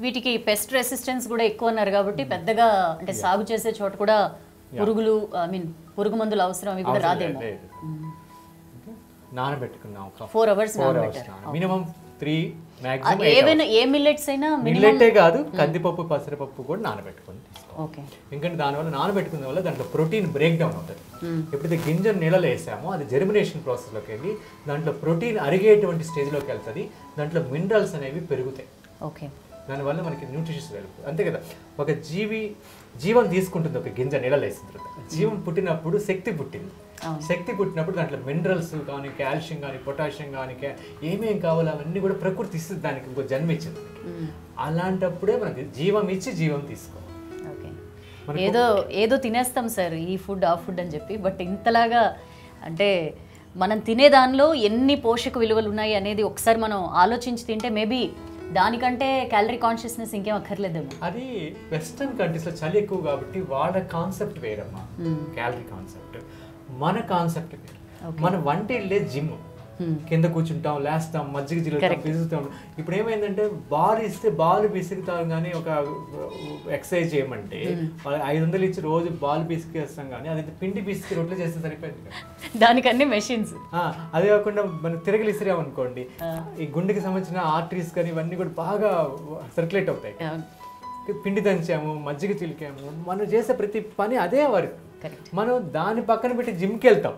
వీటికి pest resistance కూడా ఎక్కువ అన్నారు కాబట్టి పెద్దగా అంటే సాగు చేసే చోట కూడా పురుగులు ఐ మీన్ పురుగు మందులు అవసరం అవి కూడా రాదేమో లేదు. నానబెట్టుకున్నాం ఒక four hours four hours minimum three maximum ఏవైనా ఏ మిల్లెట్స్ అయినా మిల్లెటే కాదు కందిపప్పు పెసరపప్పు కూడా నానబెట్టుకొని తీసుకోవాలి ఓకే ఎందుకంటే దానివల్ల నానబెట్టుకున్న వల్ల దాంట్లో ప్రోటీన్ బ్రేక్ డౌన్ అవుతుంది ఎప్పుడైతే గింజను నీళ్ళలో వేసామో అది జెర్మినేషన్ ప్రాసెస్లోకి వెళ్ళి దాంట్లో ప్రోటీన్ అరిగేటువంటి స్టేజ్లోకి వెళ్తుంది దాంట్లో మినరల్స్ అనేవి పెరుగుతాయి ఓకే దానివల్ల మనకి న్యూట్రిషన్స్ వెళ్తుంది అంతే కదా ఒక జీవి జీవం తీసుకుంటుంది ఒక గింజ నీళ్ళలో వేసిన తర్వాత జీవం పుట్టినప్పుడు శక్తి పుట్టింది అవును. శక్తి పుట్టినప్పుడు దాంట్లో మినరల్స్ కానీ కాల్షియం కానీ పొటాషియం కానీ కా- ఏమేం కావాలో అవన్నీ కూడా ప్రకృతి ఇస్తుంది దానికి ఇంకో జన్మ ఇచ్చింది అలాంటప్పుడే మనకి జీవం ఇచ్చి జీవం తీసుకోవాలి ఓకే మనకు- ఏదో ఏదో తినేస్తాం సార్ ఈ ఫుడ్ ఆ ఫుడ్ అని చెప్పి బట్ ఇంతలాగా అంటే మనం తినే దానిలో ఎన్ని పోషక విలువలు ఉన్నాయి అనేది ఒకసారి మనం ఆలోచించి తింటే మేబీ దానికంటే క్యాలరీ కాన్షియస్నెస్ ఇంకేం అక్కర్లేదేమో అది వెస్టర్న్ కంట్రీస్లో చలి ఎక్కువ కాబట్టి వాళ్ళ కాన్సెప్ట్ వేరమ్మా క్యాలరీ కాన్సెప్ట్ మన కాన్సెప్ట్ వేరు మన వంటిల్లే జిమ్ కింద కూర్చుంటాం లేస్తాం మజ్జిగ జిల్లుతాం పిసుకుతాం ఇప్పుడు ఏమైందంటే బాల్ ఇస్తే బాల్ పిసుకుతాం కానీ ఒక ఎక్సర్సైజ్ చేయమంటే వాళ్ళు ఐదు వందలు ఇచ్చి రోజు బాల్ పిసికేస్తాం కానీ అది పిండి పిసికి రొట్టెలు చేస్తే సరిపోయింది కదా. దానికన్నీ మెషిన్స్ ఆ, అదే కాకుండా మనం తిరగలి ఇసిరాం అనుకోండి ఈ గుండెకి సంబంధించిన ఆర్టరీస్ కానీ ఇవన్నీ కూడా బాగా సర్క్యులేట్ అవుతాయి పిండి దంచాము మజ్జిగ చిలికాము మనం చేసే ప్రతి పని అదే వర్క్ కరెక్ట్ మనం దాని పక్కన పెట్టి జిమ్కి వెళ్తాం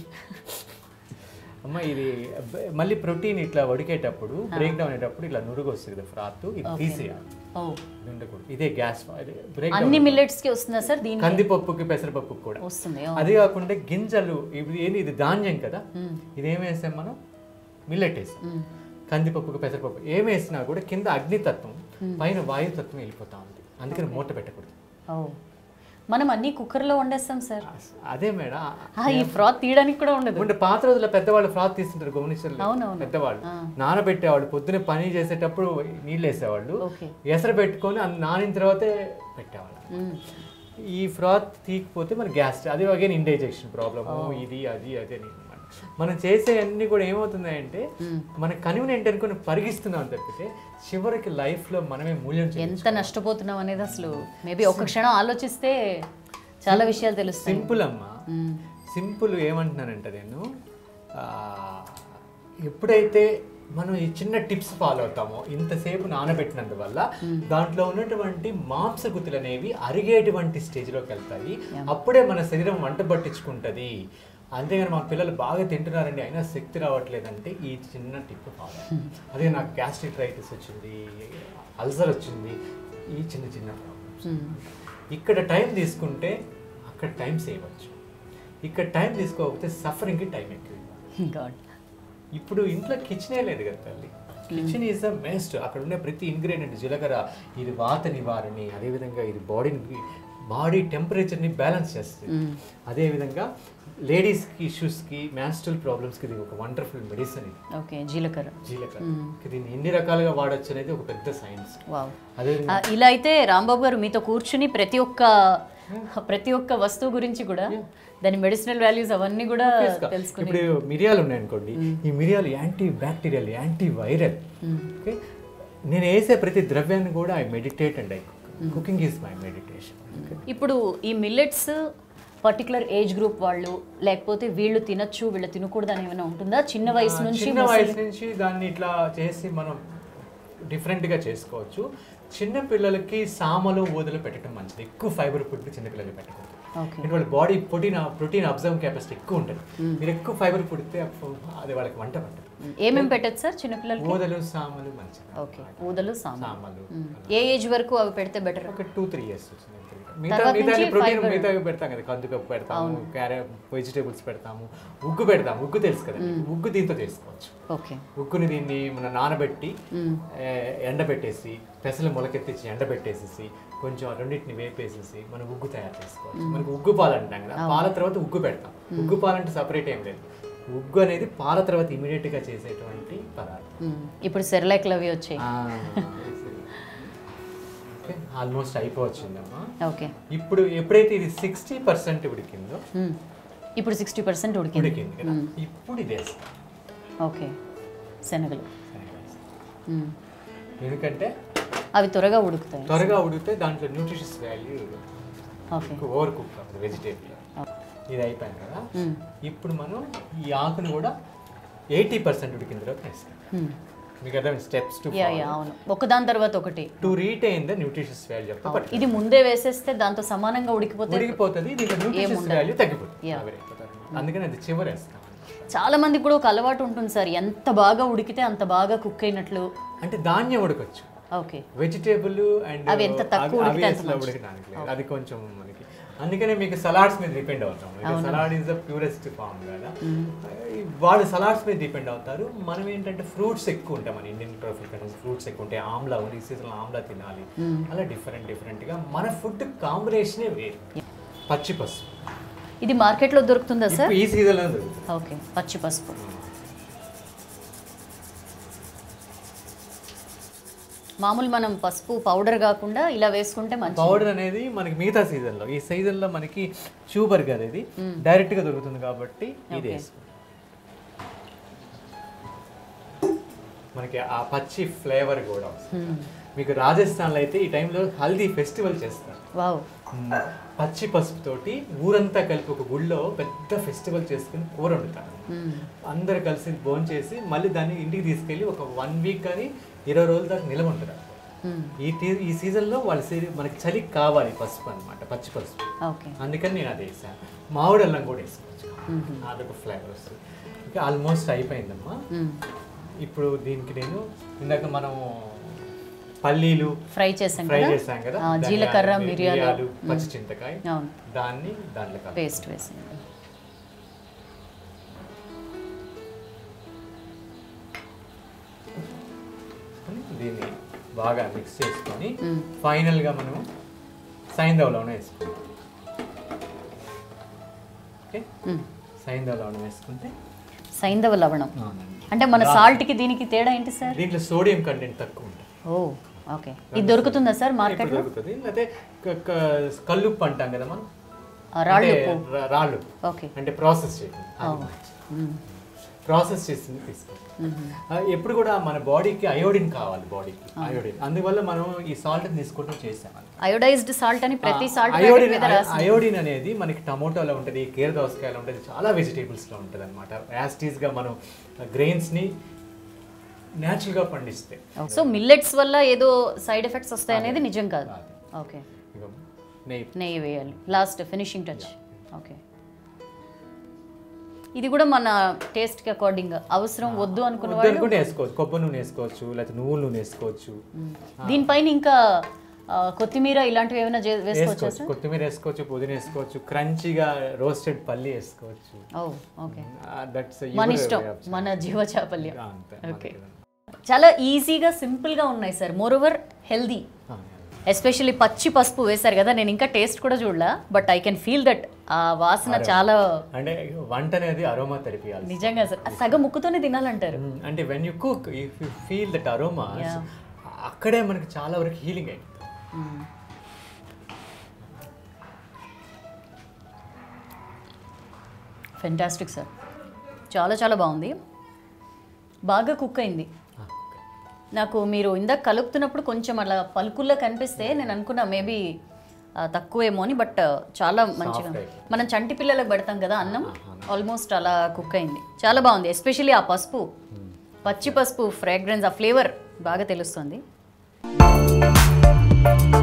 అమ్మ ఇది బ- మళ్ళీ ప్రోటీన్ ఇట్లా ఉడికేటప్పుడు బ్రేక్ డౌన్ అయ్యేటప్పుడు ఇట్లా నురుగు వస్తుంది కదా ఫ్రాత్ ఇది తీసేయాలి ఓ ఇది ఉండకూడదు ఇదే గ్యాస్ బ్రేక్ అన్ని మిల్లెట్స్ కి వస్తుందా సార్ దీని కందిపప్పుకి పెసరపప్పుకి కూడా వస్తుంది ఓ. అది కాకుండా గింజలు ఇది ఏంది ఇది ధాన్యం కదా ఇది ఏం వేసాం మనం మిల్లెట్ వేసాం మ్మ్. కందిపప్పుకు పెసరపప్పు ఏం వేసినా కూడా కింద అగ్నితత్వం పైన వాయుతత్వం వెళ్ళిపోతా ఉంది అందుకని మూట పెట్టకూడదు ఓ మనం అన్ని కుక్కర్లో వండేస్తాం సార్ అదే మేడం ఆ, ఈ ఫ్రాత్ తీయడానికి కూడా ఉండదు ఉంటే పాత రోజుల్లో పెద్దవాళ్ళు ఫ్రాత్ తీస్తుంటారు గమనించారు అవునవును. పెద్దవాళ్ళు నానబెట్టేవాళ్ళు పొద్దున పని చేసేటప్పుడు నీళ్ళు వేసేవాళ్ళు ఓకే ఎసరు పెట్టుకొని అది నానిన తర్వాతే పెట్టేవాళ్ళు మ్మ్. ఈ ఫ్రాత్ తీయకపోతే మన గ్యాస్ అది అగైన్ ఇండైజెషన్ ప్రాబ్లమ్ ఇది అది అదే అని అన్నమాట. మనం చేసే అన్ని కూడా ఏమవుతున్నాయంటే మన కన్వీనియంట్ అనుకుని పరిగిస్తున్నాం తప్పితే చివరికి life లో మనమే మూల్యం చేయాలి ఎంత నష్టపోతున్నాం అనేది అసలు మేబీ ఒక క్షణం ఆలోచిస్తే చాలా విషయాలు తెలుస్తాయి సింపుల్ అమ్మా మ్మ్. సింపుల్ ఏమంటున్నానంటే నేను ఆ, ఎప్పుడైతే మనం ఈ చిన్న టిప్స్ ఫాలో అవుతామో ఇంతసేపు నానబెట్టినందువల్ల దాంట్లో ఉన్నటువంటి మాంసగుతులు అనేవి అరిగేటువంటి స్టేజ్లోకి వెళ్తాయి అప్పుడే మన శరీరం వంట పట్టించుకుంటుంది అంతేగాని మా పిల్లలు బాగా తింటున్నారండి అయినా శక్తి రావట్లేదంటే ఈ చిన్న టిప్ ఫాలో అదే నాకు గ్యాస్ట్రిట్రైటిస్ వచ్చింది అల్సర్ వచ్చింది ఈ చిన్న చిన్న ప్రాబ్లమ్స్ మ్మ్. ఇక్కడ టైం తీసుకుంటే అక్కడ టైం సేవ్ అవ్వచ్చు ఇక్కడ టైం తీసుకోకపోతే సఫరింగ్కి టైం ఎక్కువ గాడ్ ఇప్పుడు ఇంట్లో కిచెనే లేదు కదా తల్లి కిచెన్ ఈజ్ ద బెస్ట్ అక్కడ ఉండే ప్రతి ఇంగ్రీడియంట్ జీలకర్ర ఇది వాత నివారణి అదేవిధంగా ఇది బాడీని బాడీ టెంపరేచర్ని బ్యాలెన్స్ చేస్తుంది అదేవిధంగా లేడీస్కి ఇష్యూస్కి మ్యాన్స్టల్ ప్రాబ్లమ్స్కి ఇది ఒక వండర్ఫుల్ మెడిసిన్ ఇది ఓకే జీలకర్ర జీలకర్ర దీన్ని ఎన్ని రకాలుగా వాడచ్చు అనేది ఒక పెద్ద సైన్స్ వావ్ అదే ఆ, ఇలా అయితే రాంబాబు గారు మీతో కూర్చుని ప్రతి ఒక్క ప్రతి ఒక్క వస్తువు గురించి కూడా దాని మెడిసినల్ వాల్యూస్ అవన్నీ కూడా తెలుసుకుని ఇప్పుడు మిరియాలు ఉన్నాయనుకోండి ఈ మిరియాలు anti bacterial anti viral okay నేను వేసే ప్రతి ద్రవ్యాన్ని కూడా I meditate and I cooking is my meditation ఇప్పుడు ఈ మిల్లెట్స్ పర్టికులర్ ఏజ్ గ్రూప్ వాళ్ళు లేకపోతే వీళ్ళు తినొచ్చు వీళ్ళు తినకూడదు అని ఏమైనా ఉంటుందా చిన్న వయసు నుంచి చిన్న వయసు నుంచి దాన్ని ఇట్లా చేసి మనం డిఫరెంట్గా చేసుకోవచ్చు చిన్న పిల్లలకి సామలు ఊదలు పెట్టడం మంచిది ఎక్కువ ఫైబర్ ఫుడ్ చిన్న పిల్లలకి పెట్టకూడదు ఓకే ఎందుకంటే వాళ్ళ body protein protein observe capacity ఎక్కువ ఉంటుంది మీరు ఎక్కువ ఫైబర్ పుడితే అది వాళ్ళకి వంట పట్టదు ఏమేమి పెట్టచ్చు సార్ చిన్నపిల్లలకి ఊదలు సామలు మంచిది ఓకే ఊదలు సాంబార్ సామలు ఏ ఏజ్ వరకు అవి పెడితే బెటర్ ఒక టూ త్రీ ఇయర్స్ వచ్చింది మిగతా తర్వాత మిగతా నుంచి ప్రోటీన్ fiber. మిగతా పెడతాం కదా కందిపప్పు పెడతాము క్యారెట్ వెజిటేబుల్స్ పెడతాము ఉగ్గు పెడతాము ఉగ్గు తెలుసు కదా ఉగ్గు దీంతో చేసుకోవచ్చు ఓకే ఉగ్గుని దీన్ని మన నానబెట్టి ఏ, ఎండబెట్టేసి పెసలు మొలకెత్తించి ఎండబెట్టేసేసి కొంచెం ఆ రెండింటిని వేపేసేసి మనం ఉగ్గు తయారు చేసుకోవచ్చు మనకు ఉగ్గు పాలు అంటాం కదా పాల తర్వాత ఉగ్గు పెడతాం ఉగ్గు పాలు అంటే సపరేట్ ఏం లేదు ఉగ్గు అనేది పాల తర్వాత immediate గా చేసేటువంటి పదార్థం ఇప్పుడు సెర్లాక్లు అవి వచ్చాయి ఆల్మోస్ట్ అయిపోవచ్చిందమ్మా ఓకే ఇప్పుడు ఎప్పుడైతే ఇది సిక్స్టీ పర్సెంట్ ఉడికిందో మ్మ్. ఇప్పుడు సిక్స్టీ పర్సెంట్ ఉడికింది ఉడికింది కదా ఇప్పుడు ఇది వేస్తాం ఓకే శనగలు మ్మ్. ఎందుకంటే అవి త్వరగా ఉడుకుతాయి త్వరగా ఉడికితే దాంట్లో nutritious value okay over cook అవుతుంది వెజిటేబుల్ ఇది అయిపోయింది కదా ఇప్పుడు మనం ఈ ఆకును కూడా ఎయిటీ పర్సెంట్ ఉడికిన తర్వాత వేస్తాం మీకు అర్థం స్టెప్స్ టు యా యా అవును ఒకదాని తర్వాత ఒకటి to retain the nutritious value of the pot ఇది ముందే వేసేస్తే దాంతో సమానంగా ఉడికిపోతే ఉడికిపోతుంది దీంట్లో న్యూట్రిషియస్ వాల్యూ తగ్గిపోతుంది ఆవిరైపోతుంది అందుకని అది చివరి వేస్తాం చాలా మందికి కూడా ఒక అలవాటు ఉంటుంది సార్ ఎంత బాగా ఉడికితే అంత బాగా కుక్ అయినట్లు అంటే ధాన్యం ఉడకొచ్చు ఓకే వెజిటేబుల్ అండ్ అవి ఎంత తక్కువ ఉడికితే అంత అవి ఉడకడానికి లేదు అది కొంచెం మనకి అందుకనే మీకు సలాడ్స్ మీద డిపెండ్ అవుతాం salad is the purest form కదా ఈ వాళ్ళు సలాడ్స్ మీద డిపెండ్ అవుతారు మనం ఏంటంటే ఫ్రూట్స్ ఎక్కువ ఉంటాయి మన ఇండియన్ ట్రోఫిక్ కంట్రీస్ ఫ్రూట్స్ ఎక్కువ ఉంటాయి ఆమ్లా ఉంది ఈ సీజన్లో ఆమ్లా తినాలి అలా డిఫరెంట్ డిఫరెంట్గా మన ఫుడ్ కాంబినేషనే వేరు పచ్చి పసుపు ఇది మార్కెట్లో దొరుకుతుందా సార్ ఇప్పుడు ఈ సీజన్లో దొరుకుతుంది ఓకే పచ్చి పసుపు మామూలు మనం పసుపు పౌడర్ కాకుండా ఇలా వేసుకుంటే మంచి పౌడర్ అనేది మనకి మిగతా సీజన్లో ఈ సీజన్లో మనకి చూబర్ కదా ఇది డైరెక్ట్గా దొరుకుతుంది కాబట్టి ఇది వేసుకో మనకి ఆ పచ్చి ఫ్లేవర్ కూడా వస్తుంది మీకు రాజస్థాన్లో అయితే ఈ టైంలో హల్దీ ఫెస్టివల్ చేస్తారు వావ్ మ్, పచ్చి పసుపు తోటి ఊరంతా కలిపి ఒక గుళ్ళో పెద్ద ఫెస్టివల్ చేసుకుని కూర వండుతారు అందరు కలిసి భోజనం చేసి మళ్ళీ దాన్ని ఇంటికి తీసుకెళ్ళి ఒక వన్ వీక్ కానీ ఇరవై రోజుల దాకా నిలవ ఉంటుంది ఈ టీ- ఈ సీజన్లో వాళ్ళ సీ- మనకి చలికి కావాలి పసుపు అన్నమాట పచ్చి పసుపు ఓకే అందుకని నేను అది వేసాను మామిడి అల్లం కూడా వేసుకోవచ్చు అదొక ఫ్లేవర్ వస్తుంది ఇంకా ఆల్మోస్ట్ అయిపోయిందమ్మా ఇప్పుడు దీనికి నేను ఇందాక మనం పల్లీలు ఫ్రై చేసాం ఫ్రై కదా చేసాం కదా ఆ, ధనియాలు, జీలకర్ర మిరియాలు పచ్చి చింతకాయ అవును దాన్ని దాంట్లో కలుపు పేస్ట్ వేసాం దీన్ని బాగా మిక్స్ చేసుకొని ఫైనల్ గా మనం సైంధవ లవణం వేసుకుంటాం ఓకే సైంధవ లవణం వేసుకుంటే సైంధవ లవణం అంటే మన salt కి దీనికి తేడా ఏంటి సార్ దీంట్లో సోడియం కంటెంట్ తక్కువ ఉంటుంది ఓ ఓకే ఇది దొరుకుతుందా సార్ ఇప్పుడు మార్కెట్లో దొరుకుతుంది లేకపోతే క- క- కల్లుప్పు అంటాం కదా మనం రాళ్ళు అంటే రా- రాళ్ళు ఓకే అంటే ప్రాసెస్ చేయడం ప్రాసెస్ చేసింది తీసుకో ఆ, ఎప్పుడు కూడా మన బాడీకి అయోడిన్ కావాలి బాడీకి అయోడిన్ అందువల్ల మనం ఈ సాల్ట్ తీసుకోవడం చేసాం అయోడైజ్డ్ సాల్ట్ అని ప్రతి సాల్ట్ అయోడిన్ మీద రాసి అయోడిన్ అనేది మనకి టమోటాలో ఉంటుంది కీర దోసకాయలో ఉంటుంది చాలా వెజిటేబుల్స్లో ఉంటుంది అనమాట యాస్టీస్గా మనం గ్రెయిన్స్ని న్యాచురల్గా పండిస్తే సో మిల్లెట్స్ వల్ల ఏదో సైడ్ ఎఫెక్ట్స్ వస్తాయి అనేది నిజం కాదు ఓకే ఇగో నెయ్యి నెయ్యి వేయాలి లాస్ట్ ఫినిషింగ్ టచ్ ఓకే ఇది కూడా మన టేస్ట్కి అకార్డింగ్ అవసరం వద్దు అనుకున్న వాళ్ళు అనుకుంటే వేసుకోవచ్చు కొబ్బరి నూనె వేసుకోవచ్చు లేకపోతే నువ్వుల నూనె వేసుకోవచ్చు దీనిపైన ఇంకా ఆ, కొత్తిమీర ఇలాంటివి ఏమైనా చే- వేసుకోవచ్చా వేసుకోవచ్చు కొత్తిమీర వేసుకోవచ్చు పుదీనా వేసుకోవచ్చు క్రంచీగా రోస్టెడ్ పల్లి వేసుకోవచ్చు ఓ ఓకే దట్స్ మన ఇష్టం మన జీవ చాపల్యం అంతే ఓకే చాలా ఈజీగా సింపుల్గా ఉన్నాయి sir more over healthy especially పచ్చి పసుపు వేశారు కదా నేను ఇంకా టేస్ట్ కూడా చూడలా but I can feel that ఆ వాసన చాలా అంటే వంట అనేది అరోమా తెరిపియాలి నిజంగా సార్ ఆ సగం ముక్కుతోనే తినాలంటారు అంటే when you cook if you feel that aroma అక్కడే మనకి చాలా వరకు హీలింగ్ అయింది ఫెంటాస్టిక్ సార్ చాలా చాలా బాగుంది బాగా కుక్ అయింది నాకు మీరు ఇందాక కలుపుతున్నప్పుడు కొంచెం అలా పలుకుల్లో కనిపిస్తే నేను అనుకున్నా మేబీ తక్కువేమో అని బట్ చాలా మంచిగా అయిపోయింది. మనం చంటి పిల్లలకు పెడతాం కదా అన్నం ఆల్మోస్ట్ అలా కుక్ అయింది చాలా బాగుంది ఎస్పెషల్లీ ఆ పసుపు పచ్చి పసుపు ఫ్రాగ్రెన్స్ ఆ ఫ్లేవర్ బాగా తెలుస్తుంది